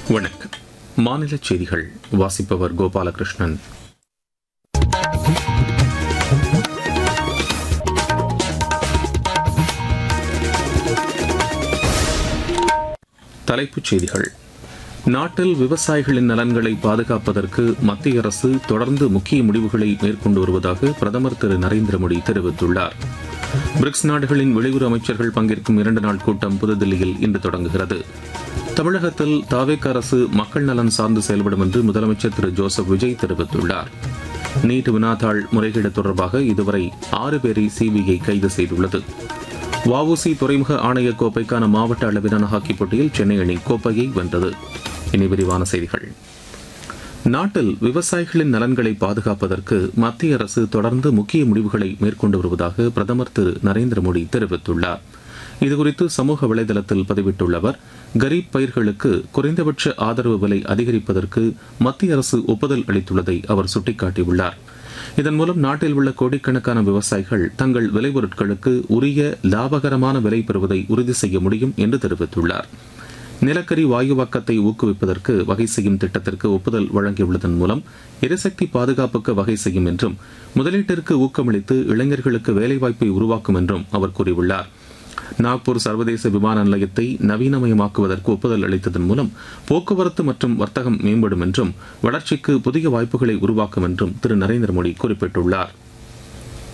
வணக்கம் மாநில செய்திகள் வாசிப்பவர் கோபாலகிருஷ்ணன் தலைப்புச் செய்திகள் நாட்டில் விவசாயிகளின் நலன்களை பாதுகாப்பதற்கு மத்திய அரசு தொடர்ந்து முக்கிய முடிவுகளை மேற்கொண்டு வருவதாக பிரதமர் திரு நரேந்திர மோடி தெரிவித்துள்ளார் பிரிக்ஸ் நாடுகளின் வெளியுறவு அமைச்சர்கள் பங்கேற்கும் இரண்டு நாள் கூட்டம் புதுதில்லியில் இன்று தொடங்குகிறது தமிழகத்தில் தாவேக் அரசு மக்கள் நலன் சார்ந்து செயல்படும் என்று முதலமைச்சர் திரு ஜோசப் விஜய் தெரிவித்துள்ளார் நீட் வினாத்தாள் முறைகேடு தொடர்பாக இதுவரை ஆறு பேரை சிபிஐ கைது செய்துள்ளது வஉசி துறைமுக ஆணைய கோப்பைக்கான மாவட்ட அளவிலான ஹாக்கி போட்டியில் சென்னை அணி கோப்பையை வென்றது இனி விரிவான செய்திகள் நாட்டில் விவசாயிகளின் நலன்களை பாதுகாப்பதற்கு மத்திய அரசு தொடர்ந்து முக்கிய முடிவுகளை மேற்கொண்டு வருவதாக பிரதமர் திரு நரேந்திர மோடி தெரிவித்துள்ளார் இதுகுறித்து சமூக வலைதளத்தில் பதிவிட்டுள்ள அவர் கரீப் பயிர்களுக்கு குறைந்தபட்ச ஆதரவு விலை அதிகரிப்பதற்கு மத்திய அரசு ஒப்புதல் அளித்துள்ளதை அவர் சுட்டிக்காட்டியுள்ளார் இதன் மூலம் நாட்டில் உள்ள கோடிக்கணக்கான விவசாயிகள் தங்கள் விளைபொருட்களுக்கு உரிய லாபகரமான விலை பெறுவதை உறுதி செய்ய முடியும் என்று தெரிவித்துள்ளார் நிலக்கரி வாயுவாக்கத்தை ஊக்குவிப்பதற்கு வகை செய்யும் திட்டத்திற்கு ஒப்புதல் வழங்கியுள்ளதன் மூலம் எரிசக்தி பாதுகாப்புக்கு வகை செய்யும் என்றும் முதலீட்டிற்கு ஊக்கமளித்து இளைஞர்களுக்கு வேலைவாய்ப்பை உருவாக்கும் என்றும் அவர் கூறியுள்ளார் நாக்பூர் சர்வதேச விமான நிலையத்தை நவீனமயமாக்குவதற்கு ஒப்புதல் அளித்ததன் மூலம் போக்குவரத்து மற்றும் வர்த்தகம் மேம்படும் என்றும் வளர்ச்சிக்கு புதிய வாய்ப்புகளை உருவாக்கும் என்றும் திரு நரேந்திர மோடி குறிப்பிட்டுள்ளார்